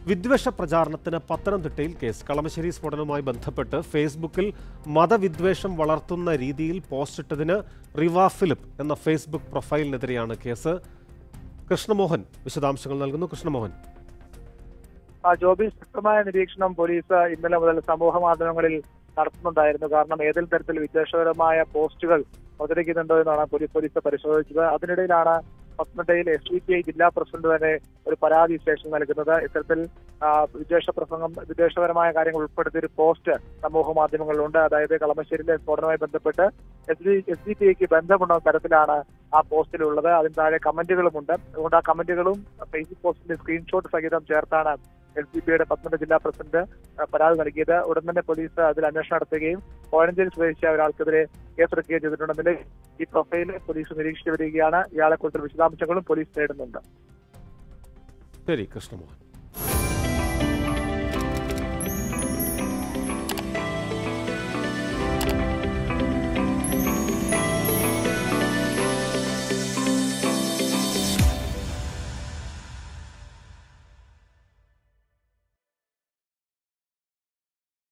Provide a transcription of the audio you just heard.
വിദ്വേഷ പ്രചാരണത്തിന് പത്തനംതിട്ടയിൽ കേസ് കളമശ്ശേരി സ്ഫോടനവുമായി ബന്ധപ്പെട്ട് ഫേസ്ബുക്കിൽ മതവിദ്വേഷം വളർത്തുന്ന രീതിയിൽ പോസ്റ്റിട്ടതിന് റിവ ഫിലിപ്പ് എന്ന ഫേസ്ബുക്ക് പ്രൊഫൈലിനെതിരെയാണ് കേസ് കൃഷ്ണമോഹൻ വിശദാംശങ്ങൾ നൽകുന്നു കൃഷ്ണമോഹൻ ആ ജോബി ശക്തമായ നിരീക്ഷണം പോലീസ് ഇന്നലെ മുതൽ സമൂഹ മാധ്യമങ്ങളിൽ നടത്തുന്നുണ്ടായിരുന്നു കാരണം ഏതെങ്കിലും തരത്തിൽ വിദ്വേഷപരമായ പോസ്റ്റുകൾ അവതരിക്കുന്നുണ്ടോ എന്നാണ് പോലീസ് പോലീസ് പരിശോധിച്ചത് അതിനിടയിലാണ് പത്തനംതിട്ടയിൽ എസ് ഡി പി ഐ ജില്ലാ പ്രസിഡന്റ് തന്നെ ഒരു പരാതി സ്റ്റേഷൻ നൽകുന്നത് ഇത്തരത്തിൽ ആ, വിദ്വേഷ പ്രസംഗം വിദ്വേഷപരമായ കാര്യങ്ങൾ ഉൾപ്പെടുത്തിയ ഒരു പോസ്റ്റ് സമൂഹ മാധ്യമങ്ങളിലുണ്ട് അതായത് കളമശ്ശേരിയിലെ സ്ഫോടനവുമായി ബന്ധപ്പെട്ട് S D S D P ഐക്ക് ബന്ധമുള്ള തരത്തിലാണ് ആ പോസ്റ്റിലുള്ളത് അതിന് താഴെ കമന്റുകളുമുണ്ട് അതുകൊണ്ട് ആ കമന്റുകളും ഫേസ്ബുക്ക് പോസ്റ്റിന്റെ സ്ക്രീൻഷോട്ട് സഹിതം ചേർത്താണ് എസ് ഡി പിയുടെ പത്തനംതിട്ട ജില്ലാ പ്രസിഡന്റ് ആ, പരാതി നൽകിയത് ഉടൻ തന്നെ പോലീസ് അതിൽ അന്വേഷണം നടത്തുകയും കോഴഞ്ചേരി സ്വദേശിയായ ഒരാൾക്കെതിരെ കേസെടുക്കുകയും ചെയ്തിട്ടുണ്ടെങ്കിൽ ഈ പ്രൊഫൈല് പോലീസ് നിരീക്ഷിച്ചു വരികയാണ് ഇയാളെ കുറിച്ചുള്ള വിശദാംശങ്ങളും പോലീസ് തേടുന്നുണ്ട് ശരി കൃഷ്ണമോഹൻ